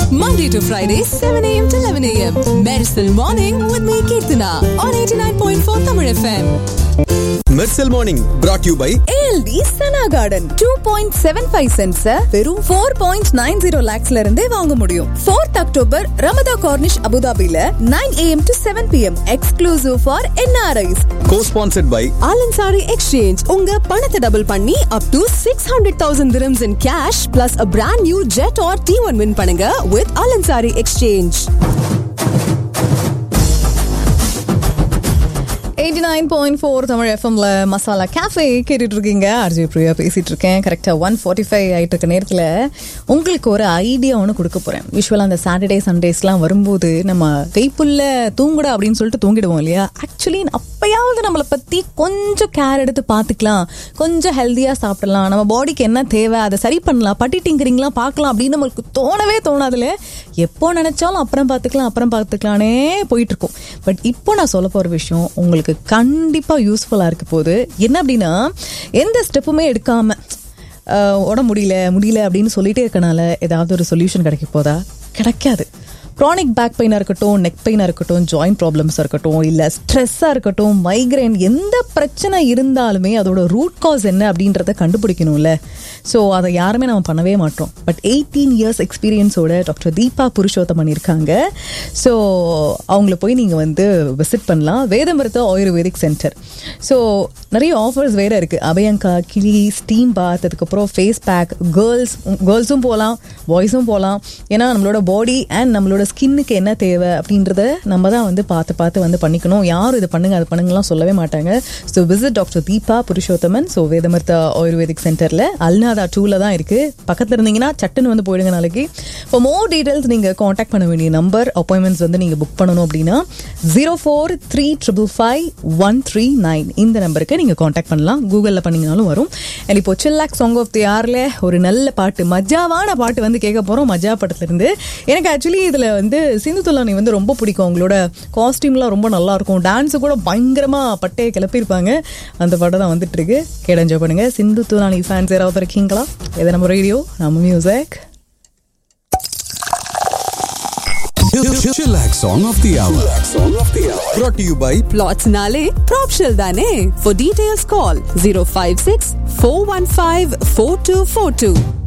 Monday to Friday, 7 a.m. to 11 a.m. Medicine Morning with me, Kirtana, on 89.4 Tamil FM. Mersal morning brought you by ALD Sana Garden 2.75 cents வெறும் 4.90 lakhsல இருந்தே வாங்க முடியும் 4th October Ramada corniche அபுதாபில 9 am to 7 pm exclusive for NRIs co sponsored by Alansari Exchange, உங்க பணத்தை double பண்ணி up to 600,000 dirhams in cash plus a brand new jet or T1 win பண்ணுங்க with Alansari Exchange. 89.4 Tamil எஃப்எம்ல masala cafe கேட்டுட்டு இருக்கீங்க RJ Priya பேசிட்டு இருக்கேன் கரெக்டா ஒன் ஃபார்ட்டி ஃபைவ் ஆயிட்டு இருக்க நேரத்தில் உங்களுக்கு ஒரு ஐடியா ஒன்று கொடுக்க போறேன் யூஸ்வலாக அந்த சாட்டர்டே சண்டேஸ்லாம் வரும்போது நம்ம கைப்புள்ள தூங்குடா அப்படின்னு சொல்லிட்டு தூங்கிடுவோம் இல்லையா ஆக்சுவலி அப்பயாவது நம்மளை பத்தி கொஞ்சம் கேர் எடுத்து பார்த்துக்கலாம் கொஞ்சம் ஹெல்த்தியா சாப்பிடலாம் நம்ம பாடிக்கு என்ன தேவை அதை சரி பண்ணலாம் பட்டி டிங்கரிங்லாம் பார்க்கலாம் அப்படின்னு நம்மளுக்கு தோணவே தோணாதுல எப்போ நினைச்சாலும் அப்புறம் பார்த்துக்கலாம் அப்புறம் பார்த்துக்கலானே போயிட்டு இருக்கும் பட் இப்போ நான் சொல்ல போற விஷயம் உங்களுக்கு கண்டிப்பா யூஸ்ஃபுல்லா இருக்க போகுது என்ன அப்படின்னா எந்த ஸ்டெப்புமே எடுக்காம ஆஹ், உடம்பு முடியல முடியல அப்படின்னு சொல்லிட்டே இருக்கனால ஏதாவது ஒரு சொல்யூஷன் கிடைக்க போதா கிடைக்காது க்ரானிக் பேக் பெயினாக இருக்கட்டும் நெக் பெயினாக இருக்கட்டும் ஜாயிண்ட் ப்ராப்ளம்ஸாக இருக்கட்டும் இல்லை ஸ்ட்ரெஸ்ஸாக இருக்கட்டும் மைக்ரைன் எந்த பிரச்சனை இருந்தாலுமே அதோட ரூட் காஸ் என்ன அப்படின்றத கண்டுபிடிக்கணும்ல ஸோ அதை யாருமே நம்ம பண்ணவே மாட்டோம் பட் எயிட்டீன் இயர்ஸ் எக்ஸ்பீரியன்ஸோட டாக்டர் தீபா புருஷோத்தமன் இருக்காங்க ஸோ அவங்கள போய் நீங்கள் வந்து விசிட் பண்ணலாம் வேதமிருத்த ஆயுர்வேதிக் சென்டர் ஸோ நிறைய ஆஃபர்ஸ் வேற இருக்கு அபயங்கா கிளி ஸ்டீம் பாத் அதுக்கப்புறம் ஃபேஸ் பேக் கேர்ள்ஸ் கேர்ள்ஸும் போகலாம் பாய்ஸும் போகலாம் ஏன்னா நம்மளோட பாடி அண்ட் நம்மளோட ஸ்கின்னுக்கு என்ன தேவை அப்படின்றத நம்ம தான் வந்து பார்த்து பார்த்து வந்து பண்ணிக்கணும் யாரும் இது பண்ணுங்க அது பண்ணுங்கலாம் சொல்லவே மாட்டாங்க so visit doctor Deepa Purushothaman so Vedamrutha Ayurvedic சென்டரில் அல்நாதா டூவில் தான் இருக்கு பக்கத்தில் இருந்தீங்கன்னா சட்டுன்னு வந்து போயிடுங்க நாளைக்கு இப்போ மோர் டீடைல்ஸ் நீங்கள் காண்டாக்ட் பண்ண வேண்டிய நம்பர் அப்பாயின்மெண்ட்ஸ் வந்து நீங்கள் புக் பண்ணணும் அப்படின்னா zero four three triple five one three nine இந்த நம்பருக்கு நீங்கள் காண்டாக்ட் பண்ணலாம் கூகுளில் பண்ணிங்கனாலும் வரும் அண்ட் இப்போ சில்லாக் சாங் ஆஃப் தி ஆரில் ஒரு நல்ல பாட்டு மஜாவான பாட்டு வந்து கேட்க போகிறோம் மஜா படத்துலேருந்து எனக்கு ஆக்சுவலி இதில் வந்து சிந்து துலானி வந்து ரொம்ப பிடிக்கும் அவங்களோட காஸ்டியூம்லாம் ரொம்ப நல்லா இருக்கும் டான்ஸு கூட பயங்கரமாக பட்டையை கிளப்பியிருப்பாங்க அந்த படம் தான் வந்துட்டு இருக்கு கேட என்ஜாய் பண்ணுங்க சிந்து துலானி ஃபேன்ஸ் யாராவது இருக்கீங்களா இது நம்ம ரேடியோ நம்ம music Chillax Song of the Hour. Song of the Hour. Brought to you by Plots Nale, Propshell Dane. For details, call 056 415 4242.